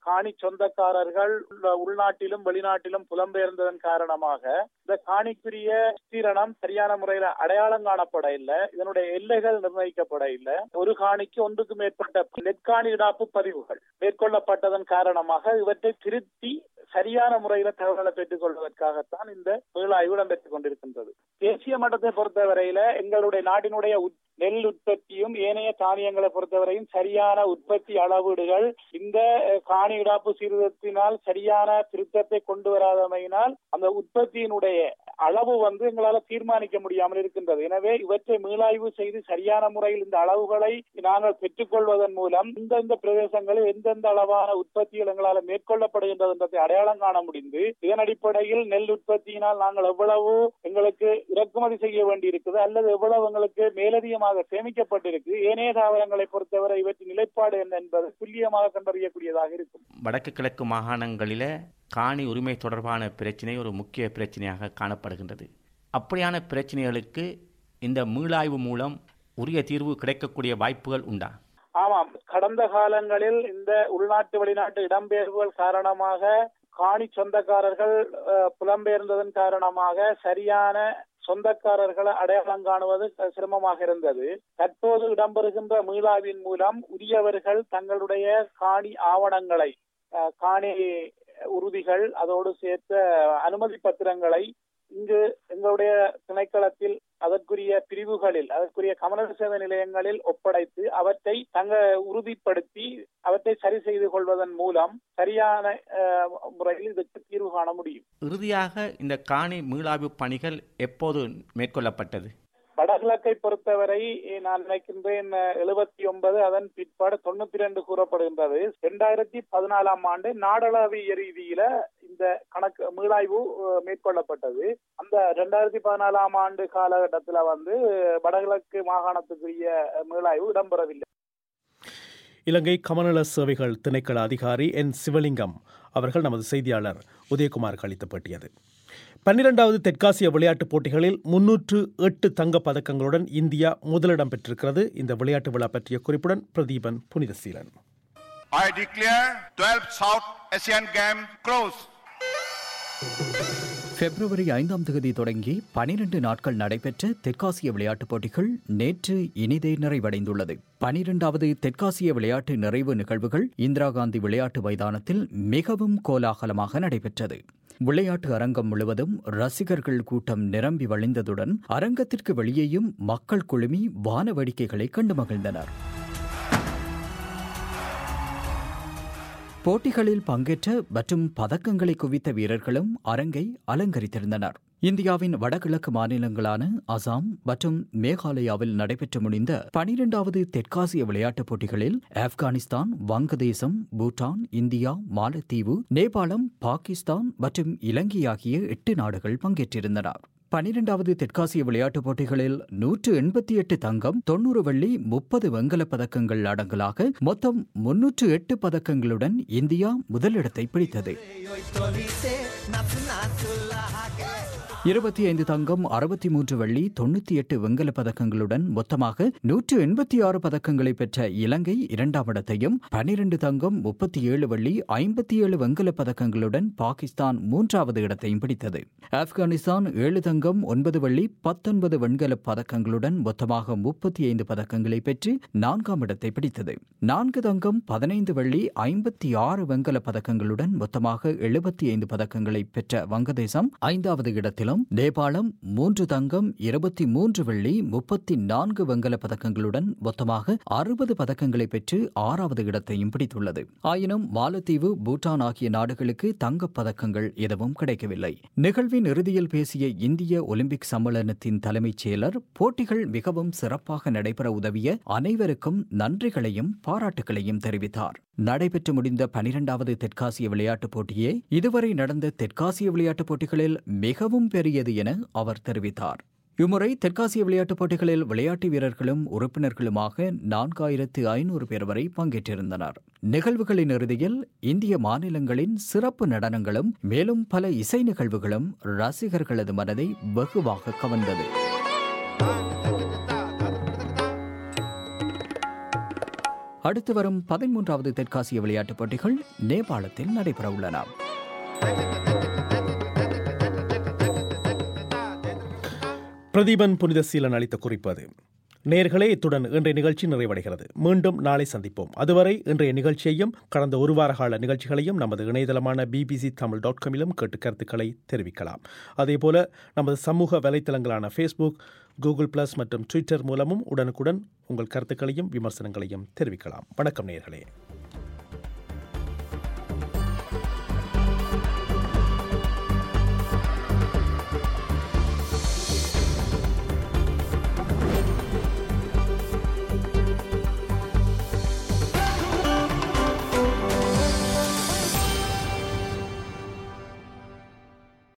காணி சொந்தக்காரர்கள் உள்ள- உள்நாட்டிலும் வெளிநாட்டிலும் புலம்பெயர்ந்ததன் காரணமாக இந்த காணிக்குரிய விஸ்தீரணம் சரியான முறையில் அடையாளம் காணப்பட இல்லை இதனுடைய எல்லைகள் நிர்ணயிக்கப்பட இல்லை ஒரு காணிக்கு ஒன்றுக்கு மேற்பட்ட நெற்காணி இடாப்பு பதிவுகள் மேற்கொள்ளப்பட்டதன் காரணமாக இவற்றை திருத்தி சரியான முறையில தகவலை பெற்றுக் கொள்வதற்காகத்தான் இந்த மீளாய்வு இடம்பெற்றுக் கொண்டிருக்கின்றது தேசிய மட்டத்தை பொறுத்தவரையில எங்களுடைய நாட்டினுடைய உத்- நெல் உற்பத்தியும் ஏனைய தானியங்களை பொறுத்தவரையும் சரியான உற்பத்தி அளவீடுகள் இந்த அஹ், காணி இடாப்பு சீர்திருத்தத்தினால் சரியான திருத்தத்தை கொண்டு வராதமையினால் அந்த உற்பத்தியினுடைய அளவு வந்து எங்களால தீர்மானிக்க முடியாமல் இருக்கின்றது எனவே இவற்றை மீளாய்வு செய்து சரியான முறையில் இந்த அளவுகளை நாங்கள் பெற்றுக்கொள்வதன் மூலம் இந்தந்த பிரதேசங்களில் எந்தெந்த அளவான உற்பத்திகள் எங்களால் மேற்கொள்ளப்படுகின்றது என்பதை அடையாளம் காண முடிந்து இதன் அடிப்படையில் நெல் உற்பத்தியினால் நாங்கள் எவ்வளவு எங்களுக்கு இறக்குமதி செய்ய வேண்டியிருக்குது அல்லது எவ்வளவு எங்களுக்கு மேலதிகமாக சேமிக்கப்பட்டிருக்கு ஏனைய தாவரங்களை பொறுத்தவரை இவற்றின் நிலைப்பாடு என்ன என்பது துல்லியமாக கண்டறியக்கூடியதாக இருக்கும் வடக்கு கிழக்கு மாகாணங்களில் காணி உரிமை தொடர்பான பிரச்சினை ஒரு முக்கிய பிரச்சனையாக காணப்படுகின்றது அப்படியான பிரச்சனைகளுக்கு இந்த மீளாய்வு மூலம் உரிய தீர்வு கிடைக்கக்கூடிய வாய்ப்புகள் உண்டா ஆமாம் கடந்த காலங்களில் இந்த உள்நாட்டு வெளிநாட்டு இடம்பெயர்வுகள் காரணமாக காணி சொந்தக்காரர்கள் அஹ், புலம்பெயர்ந்ததன் காரணமாக சரியான சொந்தக்காரர்களை அடையாளம் காணுவது சிரமமாக இருந்தது தற்போது இடம்பெறுகின்ற மீளாவின் மூலம் உரியவர்கள் தங்களுடைய காணி ஆவணங்களை அஹ், காணி உறுதிகள் அதோடு சேர்த்த அனுமதி பத்திரங்களை இங்கு எங்களுடைய திணைக்களத்தில் அதற்குரிய பிரிவுகளில் அதற்குரிய கமநல சேவை நிலையங்களில் ஒப்படைத்து அவற்றை தங்க உறுதிப்படுத்தி அவற்றை சரி செய்து கொள்வதன் மூலம் சரியான அஹ், முறையில் இதற்கு தீர்வு காண முடியும் இறுதியாக இந்த காணி மீளாய்வு பணிகள் எப்போது மேற்கொள்ளப்பட்டது வடகிழக்கை பொறுத்தவரை நான் நினைக்கின்றேன் எழுபத்தி ஒன்பது அதன் பிற்பாடு தொண்ணூத்தி ரெண்டு கூறப்படுகின்றது இரண்டாயிரத்தி பதினாலாம் ஆண்டு நாடளாவிய ரீதியில இந்த கணக்கு மீளாய்வு அஹ், மேற்கொள்ளப்பட்டது அந்த இரண்டாயிரத்தி பதினாலாம் ஆண்டு காலகட்டத்தில் வந்து வடகிழக்கு மாகாணத்துக்குரிய மீளாய்வு இடம்பெறவில்லை இலங்கை கமநல சேவைகள் திணைக்கள அதிகாரி என் சிவலிங்கம் அவர்கள் நமது செய்தியாளர் உதயகுமாருக்கு அளித்த பேட்டியது பன்னிரண்டாவது தெற்காசிய விளையாட்டுப் போட்டிகளில் முன்னூற்று எட்டு தங்கப் பதக்கங்களுடன் இந்தியா முதலிடம் பெற்றிருக்கிறது இந்த விளையாட்டு விழா பற்றிய குறிப்புடன் Pratheepan Punithaseelan I declare 12th South Asian Games closed. பிப்ரவரி ஐந்தாம் தேதி தொடங்கி பனிரெண்டு நாட்கள் நடைபெற்ற தெற்காசிய விளையாட்டுப் போட்டிகள் நேற்று இனிதே நிறைவடைந்துள்ளது பனிரெண்டாவது தெற்காசிய விளையாட்டு நிறைவு நிகழ்வுகள் இந்திரா காந்தி விளையாட்டு மைதானத்தில் மிகவும் கோலாகலமாக நடைபெற்றது விளையாட்டு அரங்கம் முழுவதும் ரசிகர்கள் கூட்டம் நிரம்பி வழிந்ததுடன் அரங்கத்திற்கு வெளியேயும் மக்கள் குழுமி வான வேடிக்கைகளை கண்டு மகிழ்ந்தனர் போட்டிகளில் பங்கேற்ற மற்றும் பதக்கங்களை குவித்த வீரர்களும் அரங்கை அலங்கரித்திருந்தனர் இந்தியாவின் வடகிழக்கு மாநிலங்களான அசாம் மற்றும் மேகாலயாவில் நடைபெற்று முடிந்த பனிரெண்டாவது தெற்காசிய விளையாட்டுப் போட்டிகளில் ஆப்கானிஸ்தான் வங்கதேசம் பூட்டான் இந்தியா மாலத்தீவு நேபாளம் பாகிஸ்தான் மற்றும் இலங்கை ஆகிய எட்டு நாடுகள் பங்கேற்றிருந்தன பனிரெண்டாவது தெற்காசிய விளையாட்டுப் போட்டிகளில் நூற்று எண்பத்தி எட்டு தங்கம் தொன்னூறு வெள்ளி முப்பது வெண்கலப் பதக்கங்கள் அடங்கலாக மொத்தம் முன்னூற்று எட்டு பதக்கங்களுடன் இந்தியா முதலிடத்தை பிடித்தது இருபத்தி ஐந்து தங்கம் அறுபத்தி மூன்று வெள்ளி தொண்ணூத்தி எட்டு வெண்கலப் பதக்கங்களுடன் மொத்தமாக நூற்று எண்பத்தி ஆறு பதக்கங்களை பெற்ற இலங்கை இரண்டாம் இடத்தையும் பனிரெண்டு தங்கம் முப்பத்தி ஏழு வெள்ளி ஐம்பத்தி ஏழு வெண்கலப் பதக்கங்களுடன் பாகிஸ்தான் மூன்றாவது இடத்தையும் பிடித்தது ஆப்கானிஸ்தான் ஏழு தங்கம் ஒன்பது வெள்ளி பத்தொன்பது வெண்கலப் பதக்கங்களுடன் மொத்தமாக முப்பத்தி ஐந்து பதக்கங்களை பெற்று நான்காம் இடத்தை பிடித்தது நான்கு தங்கம் பதினைந்து வெள்ளி ஐம்பத்தி ஆறு வெண்கலப் பதக்கங்களுடன் மொத்தமாக எழுபத்தி ஐந்து பதக்கங்களை பெற்ற வங்கதேசம் ஐந்தாவது இடத்திலும் நேபாளம் மூன்று தங்கம் இருபத்தி மூன்று வெள்ளி முப்பத்தி நான்கு வெண்கலப் பதக்கங்களுடன் மொத்தமாக அறுபது பதக்கங்களை பெற்று ஆறாவது இடத்தையும் பிடித்துள்ளது ஆயினும் மாலத்தீவு பூட்டான் ஆகிய நாடுகளுக்கு தங்கப் பதக்கங்கள் எதுவும் கிடைக்கவில்லை நிகழ்வின் இறுதியில் பேசிய இந்திய ஒலிம்பிக் சம்மேளனத்தின் தலைமைச் செயலர் போட்டிகள் மிகவும் சிறப்பாக நடைபெற உதவிய அனைவருக்கும் நன்றிகளையும் பாராட்டுகளையும் தெரிவித்தார் நடைபெற்று முடிந்த பனிரெண்டாவது தெற்காசிய விளையாட்டுப் போட்டியே இதுவரை நடந்த தெற்காசிய விளையாட்டுப் போட்டிகளில் மிகவும் பெரியது என அவர் தெரிவித்தார் இம்முறை தெற்காசிய விளையாட்டுப் போட்டிகளில் விளையாட்டு வீரர்களும் உறுப்பினர்களுமாக நான்காயிரத்து ஐநூறு பேர் வரை பங்கேற்றிருந்தனர் நிகழ்வுகளின் இறுதியில் இந்திய மாநிலங்களின் சிறப்பு நடனங்களும் மேலும் பல இசை நிகழ்வுகளும் ரசிகர்களது மனதை வெகுவாக கவர்ந்தது அடுத்து வரும் பதிமூன்றாவது தெற்காசிய விளையாட்டுப் போட்டிகள் நேபாளத்தில் நடைபெற உள்ளன பிரதீபன் புனித சீலன் அளித்த குறிப்பு அது நேர்களே இத்துடன் இன்றைய நிகழ்ச்சி நிறைவடைகிறது மீண்டும் நாளை சந்திப்போம் அதுவரை இன்றைய நிகழ்ச்சியையும் கடந்த ஒரு வார கால நிகழ்ச்சிகளையும் நமது இணையதளமான பிபிசி தமிழ் டாட் காமிலும் கேட்டு கருத்துக்களை தெரிவிக்கலாம் அதேபோல நமது சமூக வலைத்தளங்களான ஃபேஸ்புக் கூகுள் பிளஸ் மற்றும் ட்விட்டர் மூலமும் உடனுக்குடன் உங்கள் கருத்துக்களையும் விமர்சனங்களையும் தெரிவிக்கலாம் வணக்கம் நேர்களே